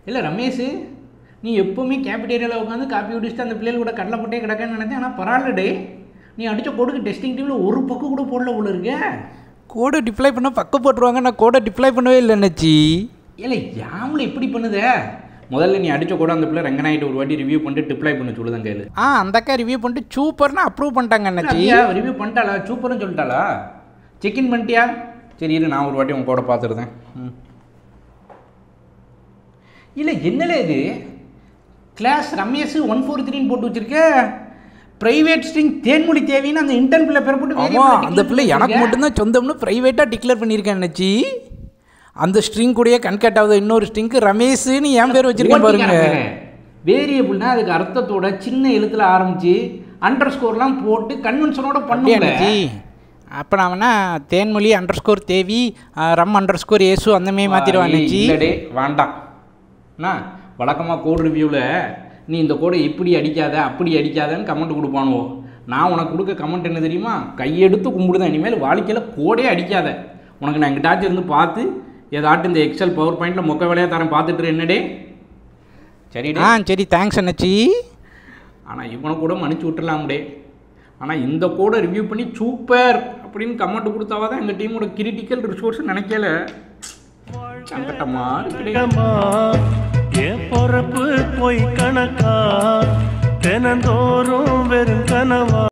இல்லை ரமேஷ் நீ எப்போவுமே கேபிட்டேரியாவில் உட்காந்து காப்பி குடிச்சிட்டு அந்த பிள்ளைகள் கூட கடலை போட்டே கிடக்கன்னு நினைச்சேன் ஆனால் பரவாயில்ல டே நீ அடித்த கோடுக்கு டெஸ்டிங் டீமில் ஒரு பக்கம் கூட போடல போல இருக்க கோடை டிப்ளை பண்ண பக்கம் போட்டுருவாங்க நான் கோடை டிப்ளை பண்ணவே இல்லை அண்ணாச்சி இல்லை யாமில் இப்படி பண்ணுதே முதல்ல நீ அடித்த கூட அந்த பிள்ளை ரங்கநாயிட்டு ஒரு வாட்டி ரிவ்யூ பண்ணிட்டு டிப்ளை பண்ண சொல்லுதான் கையில் ஆ அந்த அக்கா ரிவ்யூ பண்ணிட்டு சூப்பர்னு அப்ரூவ் பண்ணிட்டாங்க அண்ணாச்சி ரிவ்யூ பண்ணிட்டாளா சூப்பர்னு சொல்லிட்டாளா செக்இன் பண்ணிட்டியா சரி இரு நான் ஒரு வாட்டி உன் கூட பார்த்துருந்தேன் ம் இல்லை என்னலே இது கிளாஸ் ரமேஷ் ஒன் ஃபோர் த்ரீன்னு போட்டு வச்சிருக்க ப்ரைவேட் ஸ்ட்ரிங் தேன்மொழி தேவின்னு அந்த இன்டர்ன் பிள்ளை பேர் போட்டு ஆமா அந்த பிள்ளை எனக்கு மட்டும்தான் சொந்தம்னு ப்ரைவேட்டாக டிக்ளேர் பண்ணியிருக்கேன் அண்ணாச்சி அந்த ஸ்ட்ரிங் கூடயே கன்கட் ஆகுது இன்னொரு ஸ்ட்ரிங்க்கு ரமேஷ்னு என் பேர் வச்சிருக்கேன் பாருங்க வேரியபிள்னா அதுக்கு அர்த்தத்தோட சின்ன எழுத்துல ஆரம்பிச்சு அண்டர் ஸ்கோர்லாம் போட்டு கன்வென்ஷனோட அப்படியா பண்ணுங்க அண்ணாச்சி அப்போ நான் வேணா தேன்மொழி அண்டர் ஸ்கோர் தேவி ஆ, ரம் அண்டர் ஸ்கோர் ஏசு அந்த மாதிரி மாற்றிடுவேன் அண்ணாச்சி இல்லடே வேண்டாம் என்ன வழக்கமாக கோட் ரிவ்யூவில் நீ இந்த கோடை இப்படி அடிக்காத அப்படி அடிக்காதன்னு கமெண்ட் கொடுப்பானுவோ நான் உனக்கு கொடுக்க கமெண்ட் என்ன தெரியுமா கையெடுத்து கும்பிடுதான் இனிமேல் வாழ்க்கையில் கோடே அடிக்காத உனக்கு நான் எங்கிட்டாச்சும் இருந்து பார்த்து ஏதாட்டும் இந்த எக்ஸல் பவர் பாயிண்டில் மொக்க வேலையாக தரேன் பார்த்துட்டு இரு என்னடே சரிடே ஆ சரி தேங்க்ஸ் அண்ணாச்சி ஆனால் இவனை கூட மன்னிச்சு விட்டுறலாம்டே ஆனால் இந்த கோடை ரிவ்யூ பண்ணி சூப்பர் அப்படின்னு கமெண்ட் கொடுத்தாவா தான் எங்கள் டீமோட கிரிட்டிக்கல் ரிசோர்ஸ் நினைக்கல சங்கட்டமா இருக்குடே கணக்கமா என் பொறப்பு பொய் கணக்கா தினந்தோறும் வெறும் கனவா